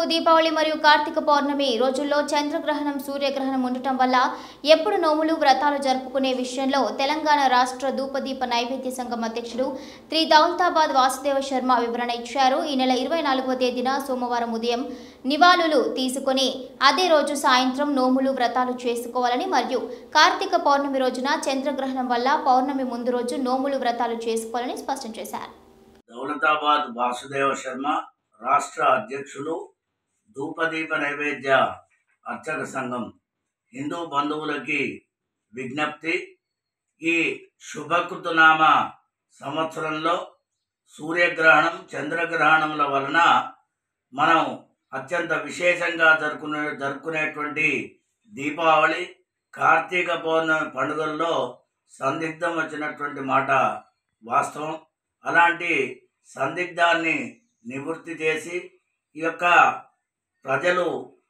దీపావళి మరియు కార్తీక పౌర్ణమి రోజుల్లో చంద్రగ్రహణం సూర్యగ్రహణం ఉండటం వల్ల ఎప్పుడు నోములు వ్రతాలు జరుపుకునే విషయంలో తెలంగాణ రాష్ట్ర ధూపదీప నైవేద్య సంఘం అధ్యక్షుడు త్రి దౌలతాబాద్ వాసుదేవ శర్మ వివరణ ఇచ్చారు ఈ నెల ఇరవై నాలుగవ తేదీన సోమవారం ఉదయం నివాళులు తీసుకుని అదే రోజు సాయంత్రం నోములు వ్రతాలు చేసుకోవాలని మరియు కార్తీక పౌర్ణమి రోజున చంద్రగ్రహణం వల్ల పౌర్ణమి ముందు రోజు నోములు వ్రతాలు చేసుకోవాలని స్పష్టం చేశారు దౌలతాబాద్ వాసుదేవ శర్మ రాష్ట్ర అధ్యక్షులు ధూపదీప నైవేద్య అర్చక సంఘం హిందూ బంధువులకి విజ్ఞప్తి ఈ శుభకృతనామ సంవత్సరంలో సూర్యగ్రహణం చంద్రగ్రహణముల వలన మనం అత్యంత విశేషంగా జరుపుకునే జరుపుకునేటువంటి దీపావళి కార్తీక పౌర్ణమి పండుగల్లో సందిగ్ధం వచ్చినటువంటి మాట వాస్తవం అలాంటి సందిగ్ధాన్ని నివృత్తి చేసి ఈ యొక్క ప్రజలు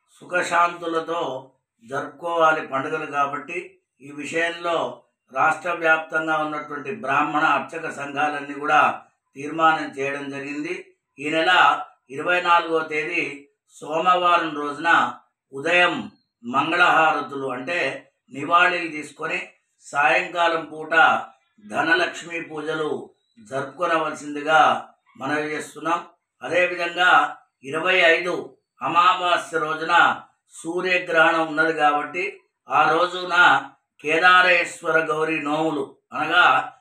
సుఖశాంతులతో జరుపుకోవాలి పండుగలు కాబట్టి ఈ విషయంలో రాష్ట్ర వ్యాప్తంగా ఉన్నటువంటి బ్రాహ్మణ అర్చక సంఘాలన్నీ కూడా తీర్మానం చేయడం జరిగింది ఈ నెల ఇరవై నాలుగో తేదీ సోమవారం రోజున ఉదయం మంగళహారతులు అంటే నివాళిలు తీసుకొని సాయంకాలం పూట ధనలక్ష్మి పూజలు జరుపుకోవలసిందిగా మనవి చేస్తున్నాం అదేవిధంగా ఇరవై ఐదు అమావాస్య రోజున సూర్యగ్రహణం ఉన్నది కాబట్టి ఆ రోజున కేదారేశ్వర గౌరి నోములు అనగా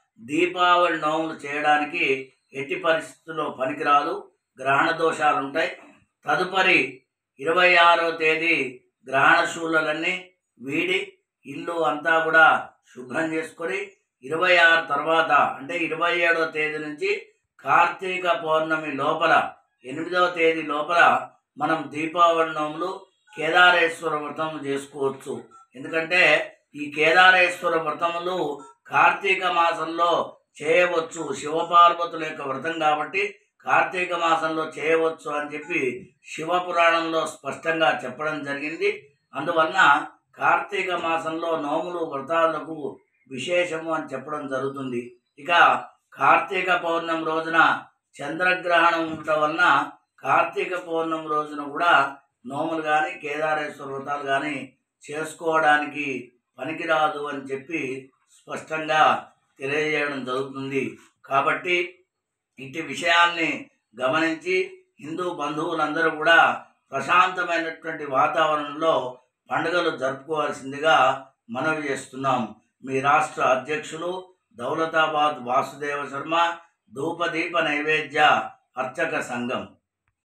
దీపావళి నోములు చేయడానికి ఎట్టి పరిస్థితుల్లో పనికిరాదు గ్రహణ దోషాలు ఉంటాయి తదుపరి ఇరవై ఆరో తేదీ గ్రహణ శూలలన్నీ వీడి ఇల్లు అంతా కూడా శుభ్రం చేసుకొని ఇరవై ఆరు తర్వాత అంటే ఇరవై ఏడవ తేదీ నుంచి కార్తీక పౌర్ణమి లోపల ఎనిమిదవ తేదీ లోపల మనం దీపావళి నోములు కేదారేశ్వర వ్రతం చేసుకోవచ్చు ఎందుకంటే ఈ కేదారేశ్వర వ్రతములు కార్తీక మాసంలో చేయవచ్చు శివపార్వతుల యొక్క వ్రతం కాబట్టి కార్తీక మాసంలో చేయవచ్చు అని చెప్పి శివపురాణంలో స్పష్టంగా చెప్పడం జరిగింది అందువలన కార్తీక మాసంలో నోములు వ్రతాలకు విశేషము అని చెప్పడం జరుగుతుంది ఇక కార్తీక పౌర్ణమి రోజున చంద్రగ్రహణం ఉండటం వలన కార్తీక పౌర్ణమి రోజున కూడా నోములు కానీ కేదారేశ్వర వ్రతాలు కానీ చేసుకోవడానికి పనికిరాదు అని చెప్పి స్పష్టంగా తెలియజేయడం జరుగుతుంది కాబట్టి ఇట్టి విషయాల్ని గమనించి హిందూ బంధువులందరూ కూడా ప్రశాంతమైనటువంటి వాతావరణంలో పండుగలు జరుపుకోవాల్సిందిగా మనవి చేస్తున్నాం మీ రాష్ట్ర అధ్యక్షులు దౌలతాబాద్ వాసుదేవ శర్మ ధూపదీప నైవేద్య అర్చక సంఘం